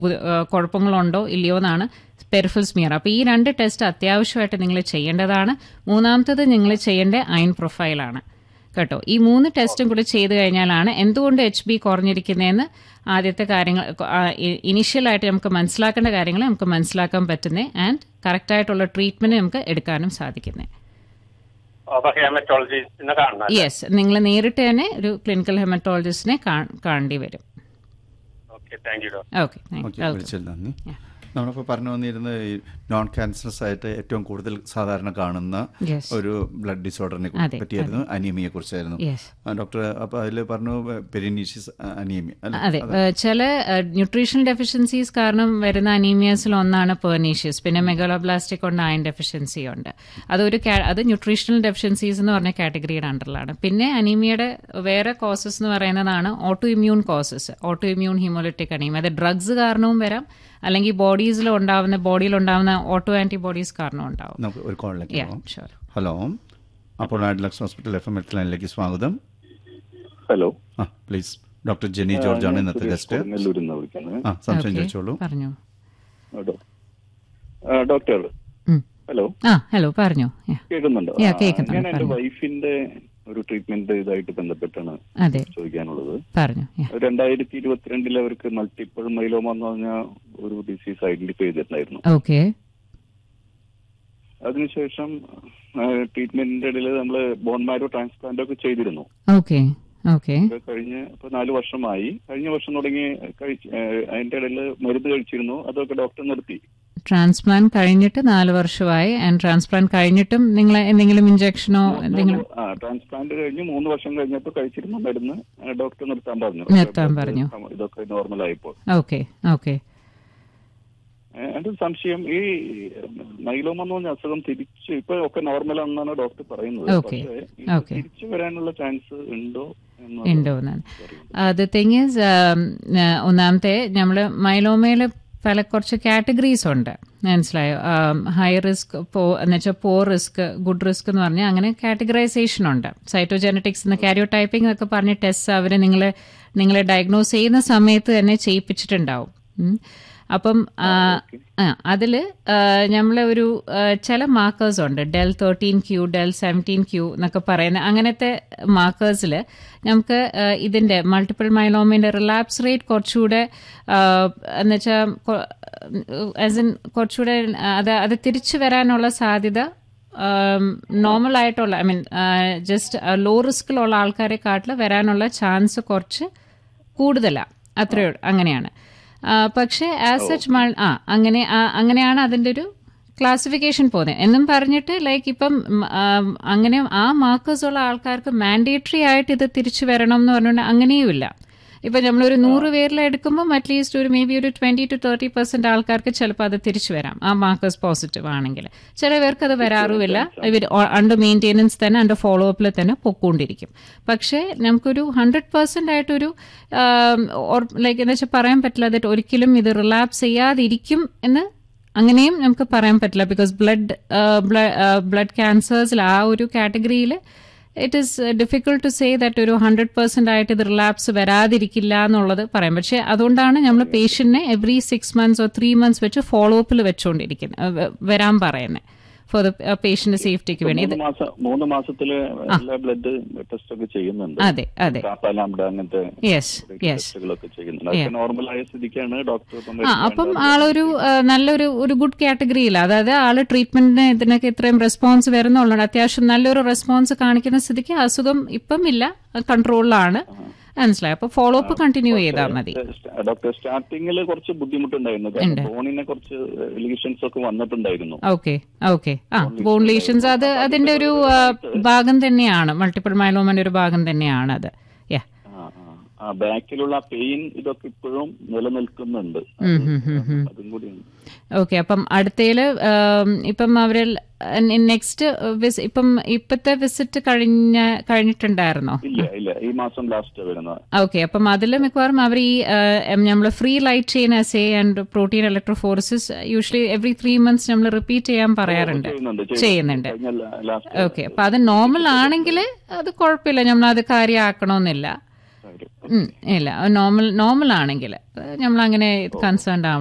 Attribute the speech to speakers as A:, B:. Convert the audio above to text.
A: ബു- ആ, കുഴപ്പങ്ങളുണ്ടോ ഇല്ലയോ എന്നാണ് പെരിഫൽ സ്മിയർ അപ്പോൾ ഈ രണ്ട് ടെസ്റ്റ് അത്യാവശ്യമായിട്ട് നിങ്ങൾ ചെയ്യേണ്ടതാണ് മൂന്നാമത്തത് നിങ്ങൾ ചെയ്യേണ്ട അയൺ പ്രൊഫൈലാണ് കേട്ടോ ഈ മൂന്ന് ടെസ്റ്റും കൂടി ചെയ്തു കഴിഞ്ഞാലാണ് എന്തുകൊണ്ട് എച്ച് ബി കുറഞ്ഞിരിക്കുന്നതെന്ന് ആദ്യത്തെ കാര്യങ്ങൾ ഇനിഷ്യലായിട്ട് നമുക്ക് മനസ്സിലാക്കേണ്ട കാര്യങ്ങൾ നമുക്ക് മനസ്സിലാക്കാൻ പറ്റുന്നത് ആൻഡ് കറക്റ്റായിട്ടുള്ള ട്രീറ്റ്മെന്റ് നമുക്ക് എടുക്കാനും സാധിക്കുന്നത്
B: അപ്പൊ ഹെമറ്റോളജിസ്റ്റിനെ കാണണം
A: യെസ് നിങ്ങൾ നേരിട്ട് തന്നെ ഒരു ക്ലിനിക്കൽ ഹെമറ്റോളജിസ്റ്റിനെ കാണേണ്ടി വരും
B: okay thank you doctor
A: okay
C: okay വിളിച്ചതിൽ നന്ദി നമ്മളിപ്പോൾ പറഞ്ഞു വന്നിരുന്നത് ഈ നോൺ ക്യാൻസറസ് ആയിട്ട് ഏറ്റവും കൂടുതൽ സാധാരണ കാണുന്ന
A: Yes.
C: ഒരു ബ്ലഡ് ഡിസോർഡറിനെ
A: അതെ,
C: പറ്റിയായിരുന്നു അനീമിയെ കുറിച്ചായിരുന്നു
A: യെസ്
C: ഡോക്ടർ അപ്പോൾ അതിൽ പറഞ്ഞു പെരിനീഷ്യസ് അനീമിയ അല്ലേ?
A: അതെ ഏഹ് ചില ന്യൂട്രീഷണൽ ഡെഫിഷ്യൻസീസ് കാരണം വരുന്ന അനീമിയസിൽ ഒന്നാണ് പെർനീഷ്യസ് പിന്നെ മെഗാലോബ്ലാസ്റ്റിക് ഉണ്ട് അയൺ ഡെഫിഷ്യൻസി ഉണ്ട് അതൊരു ca- അത് ന്യൂട്രീഷണൽ ഡെഫിഷ്യൻസീസ് എന്ന് പറഞ്ഞ കാറ്റഗറിയുടെ അണ്ടറിലാണ് പിന്നെ അനീമിയയുടെ വേറെ കോസസ് എന്ന് പറയുന്നതാണ് auto immune causes auto immune hemolytic anaemia അത് ഡ്രഗ്സ് കാരണവും വരാം അല്ലെങ്കിൽ ബോഡീസിൽ ഉണ്ടാവുന്ന ബോഡിയിൽ ഉണ്ടാവുന്ന ഓട്ടോ ആന്റിബോഡീസ് കാരണവും ഉണ്ടാവും
C: നമുക്ക് ഒരു കോളിലേക്ക്
A: Yeah,
C: പോകാം
A: sure.
C: Hello Apollo Adlux hospital F M L ലൈനിലേക്ക് സ്വാഗതം
D: ഹലോ
C: ആ പ്ലീസ് ഡോക്ടർ ജെനി ജോർജ് ആണ് ഇന്നത്തെ ഗസ്റ്റ്
D: കൊടുങ്ങല്ലൂരിൽ നിന്ന് വിളിക്കുന്നത്
C: ആ സംശയം
A: Okay,
C: ചോദിച്ചോളൂ
A: പറഞ്ഞോ
D: ഡോ- ആ, ഡോക്ടർ
A: ഉം.
D: ഹലോ
A: ആ ഹലോ പറഞ്ഞോ Yeah.
D: കേൾക്കുന്നുണ്ടോ
A: Yeah,
D: ആ,
A: കേൾക്കുന്നുണ്ട്,
D: ഞാൻ എന്റെ
A: പറഞ്ഞോ.
D: വൈഫിന്റെ ഒരു ട്രീറ്റ്മെന്റ് ഇതായിട്ട് ബന്ധപ്പെട്ടാണ്
A: അതെ
D: ചോദിക്കാനുള്ളത്
A: പറഞ്ഞോ Yeah.
D: രണ്ടായിരത്തി ഇരുപത്തിരണ്ടിൽ അവർക്ക് മൾട്ടിപ്പിൾ മൈലോമ എന്ന് പറഞ്ഞ ഒരു ഡിസീസ് ഐഡന്റിഫൈ ചെയ്തിട്ടുണ്ടായിരുന്നു
A: ഓക്കെ
D: അതിനുശേഷം ട്രീറ്റ്മെന്റിന്റെ ഇടയിൽ നമ്മൾ ബോൺമാരോ ട്രാൻസ്പ്ലാന്റ് ഒക്കെ ചെയ്തിരുന്നു
A: ഓക്കെ ഓക്കെ
D: ഇത് കഴിഞ്ഞ് ഇപ്പൊ നാല് വർഷമായി കഴിഞ്ഞ വർഷം തുടങ്ങി കഴിച്ച് ഏഹ്, അതിന്റെ ഇടയിൽ മരുന്ന് കഴിച്ചിരുന്നു അതൊക്കെ ഡോക്ടർ നിർത്തി
A: ട്രാൻസ്പ്ലാന്റ് കഴിഞ്ഞിട്ട് നാല് വർഷമായി ആൻഡ് ട്രാൻസ്പ്ലാന്റ് കഴിഞ്ഞിട്ടും നിങ്ങൾ എന്തെങ്കിലും ഇഞ്ചക്ഷനോ എന്തെങ്കിലും
D: ആ ട്രാൻസ്പ്ലാന്റ് കഴിഞ്ഞ് മൂന്ന് വർഷം കഴിഞ്ഞപ്പോൾ കഴിച്ചിരുന്ന മരുന്ന് ആ, ഡോക്ടർ നിർത്താൻ പറഞ്ഞു
A: നിർത്താൻ പറഞ്ഞു.
D: ഇതൊക്കെ നോർമൽ ആയപ്പോൾ
A: ഓക്കെ ഓക്കെ
D: ഏ, എന്റെ ഒരു സംശയം ഈ മൈലോമ എന്ന് പറഞ്ഞ അസുഖം തിരിച്ച് ഇപ്പൊ ഒക്കെ നോർമൽ ആണെന്നാണ് ഡോക്ടർ പറയുന്നത്
A: Okay.
D: പക്ഷേ ഇത്
A: Okay.
D: തിരിച്ചു വരാനുള്ള ചാൻസ് ഉണ്ടോ എന്ന്
A: ഉണ്ടോ എന്നാണ് അത് തിങ് ഈസ് ഒന്നാമത്തെ നമ്മൾ മൈലോമയിൽ പല കുറച്ച് കാറ്റഗറീസ് ഉണ്ട് മനസ്സിലായോ ഹൈ റിസ്ക് പോ എന്ന് വെച്ചാൽ പോ റിസ്ക് ഗുഡ് റിസ്ക് എന്ന് പറഞ്ഞാൽ അങ്ങനെ കാറ്റഗറൈസേഷൻ ഉണ്ട് സൈറ്റോജെനറ്റിക്സ് എന്ന് കാരിയോ ടൈപ്പിംഗ് ഒക്കെ പറഞ്ഞ ടെസ്റ്റ് അവർ നിങ്ങൾ നിങ്ങളെ ഡയഗ്നോസ് ചെയ്യുന്ന സമയത്ത് തന്നെ ചെയ്യിപ്പിച്ചിട്ടുണ്ടാവും ഉം. അപ്പം അതിൽ നമ്മൾ ഒരു ആ, ചില മാർക്കേഴ്സ് ഉണ്ട് del thirteen Q del seventeen Q എന്നൊക്കെ പറയുന്ന അങ്ങനത്തെ മാർക്കേഴ്സിൽ നമുക്ക് ആ, ഇതിന്റെ മൾട്ടിപ്പിൾ മൈലോമിന്റെ റിലാപ്സ് റേറ്റ് കുറച്ചുകൂടെ എന്ന് വെച്ചാൽ ആസ് ഇൻ കുറച്ചുകൂടെ അത് അത് തിരിച്ചു വരാനുള്ള സാധ്യത നോർമൽ ആയിട്ടുള്ള ഐ മീൻ ജസ്റ്റ് ലോ റിസ്കിലുള്ള ആൾക്കാരെക്കാട്ടിൽ വരാനുള്ള ചാൻസ് കുറച്ച് കൂടുതലാണ് അത്രയോ അങ്ങനെയാണ് ആ, പക്ഷേ ആസ് സച്ച് ആ അങ്ങനെ ആ, അങ്ങനെയാണ് അതിൻ്റെ ഒരു ക്ലാസിഫിക്കേഷൻ പോകുന്നത് എന്നും പറഞ്ഞിട്ട് ലൈക്ക് ഇപ്പം ഉം, ആ, അങ്ങനെ ആ മാർക്കേഴ്സ് ഉള്ള ആൾക്കാർക്ക് മാൻഡേറ്ററി ആയിട്ട് ഇത് തിരിച്ചു വരണം എന്ന് പറഞ്ഞുകൊണ്ട് അങ്ങനെയുമില്ല ഇപ്പൊ നമ്മളൊരു നൂറ് പേരിൽ എടുക്കുമ്പോൾ അറ്റ്ലീസ്റ്റ് ഒരു മേ ബി ഒരു ട്വന്റി ടു തേർട്ടി പെർസെന്റ് ആൾക്കാർക്ക് ചിലപ്പോൾ അത് തിരിച്ചു വരാം ആ മാർക്കേഴ്സ് പോസിറ്റീവ് ആണെങ്കിൽ ചില പേർക്ക് അത് വരാറുമില്ല ഇവർ അണ്ടർ മെയിൻ്റെനൻസ് തന്നെ അണ്ടർ ഫോളോ അപ്പിൽ തന്നെ പൊക്കോണ്ടിരിക്കും പക്ഷേ നമുക്കൊരു ഹൺഡ്രഡ് പെർസെന്റ് ആയിട്ടൊരു ലൈക്ക് എന്താ വെച്ചാൽ പറയാൻ പറ്റില്ല that ഒരിക്കലും ഇത് റിലാപ്സ് ചെയ്യാതിരിക്കും എന്ന് അങ്ങനെയും നമുക്ക് പറയാൻ പറ്റില്ല ബിക്കോസ് ബ്ലഡ് ബ്ലഡ് ക്യാൻസേഴ്സിൽ ആ ഒരു കാറ്റഗറിയിൽ it is difficult to say that ഒരു ഹൺഡ്രഡ് പെർസെന്റ് ആയിട്ട് ഇത് റിലാപ്സ് വരാതിരിക്കില്ല എന്നുള്ളത് പറയാം പക്ഷെ അതുകൊണ്ടാണ് നമ്മൾ പേഷ്യന്റിനെ every six months or three months വെച്ച് ഫോളോ അപ്പിൽ വെച്ചുകൊണ്ടിരിക്കുന്നത് വരാൻ പറയുന്നത് ഫോർ ദ പേഷ്യന്റ് സേഫ്റ്റിക്ക് വേണ്ടി ഇത്
D: മൂന്ന് മാസം മൂന്ന് മാസത്തില് എല്ലാ ബ്ലഡ് ടെസ്റ്റ് ഒക്കെ ചെയ്യുന്നുണ്ട്
A: അതെ അതെ
D: കാപ്പാലാംഡ അങ്ങനത്തെ
A: യെസ് യെസ്
D: ടെസ്റ്റുകളൊക്കെ ചെയ്യുന്നുണ്ട് അതൊക്കെ നോർമൽ ആയ സ്ഥിതിക്കാണ് ഡോക്ടർ ഇപ്പം
A: ആ അപ്പം ആളൊരു ആ, നല്ലൊരു ഒരു ഗുഡ് കാറ്റഗറിയിൽ അതായത് ആള് ട്രീറ്റ്മെന്റിന് ഇതിനൊക്കെ ഇത്രയും റെസ്പോൺസ് വരുന്നുള്ളത് അത്യാവശ്യം നല്ലൊരു റെസ്പോൺസ് കാണിക്കുന്ന സ്ഥിതിക്ക് അസുഖം ഇപ്പം ഇല്ല കൺട്രോളിലാണ് മനസ്സിലായി അപ്പൊ ഫോളോ അപ്പ് കണ്ടിന്യൂ ചെയ്താൽ മതി
D: ഡോക്ടർ സ്റ്റാർട്ടിങ്ങിൽ കുറച്ച് ബുദ്ധിമുട്ടുണ്ടായിരുന്നു കാരണം ബോണിനെ കുറച്ച് ലീഷൻസ് ഒക്കെ വന്നിട്ടുണ്ടായിരുന്നു
A: ഓക്കെ ഓക്കെ ആ ബോൺ ലീഷൻസ് അത് അതിന്റെ ഒരു ആ, ഭാഗം തന്നെയാണ് മൾട്ടിപ്പിൾ മൈലോമന്റെ ഒരു ഭാഗം തന്നെയാണ് അത് യാ
D: ആ, ആ. ആ ബാക്കിലുള്ള പെയിൻ ഇതൊക്കെ ഇപ്പോഴും നിലനിൽക്കുന്നുണ്ട് അതും കൂടിയാണ്
A: ഓക്കെ അപ്പം അടുത്തയില് ആം, ഇപ്പം അവര് നെക്സ്റ്റ് ഇപ്പം ഇപ്പത്തെ വിസിറ്റ് കഴിഞ്ഞ കഴിഞ്ഞിട്ടുണ്ടായിരുന്നോ
D: ഇല്ല ഇല്ല ഈ മാസം ലാസ്റ്റ് വരുന്ന
A: ഓക്കെ അപ്പം അതിൽ മിക്കവാറും അവർ ഈ നമ്മൾ free light chain assay and protein electrophoresis usually every three months നമ്മൾ റിപ്പീറ്റ് ചെയ്യാൻ പറയാറുണ്ട്
D: ചെയ്യുന്നുണ്ട്
A: ചെയ്യുന്നുണ്ട്
D: കഴിഞ്ഞ ലാസ്റ്റ്
A: ഓക്കെ അപ്പൊ അത് നോർമൽ ആണെങ്കിൽ അത് കുഴപ്പമില്ല നമ്മൾ അത് കാര്യമാക്കണമെന്നില്ല
D: കാര്യം
A: ഉം, ഇല്ല നോർമൽ നോർമൽ ആണെങ്കിൽ നമ്മൾ അങ്ങനെ കൺസേൺഡ്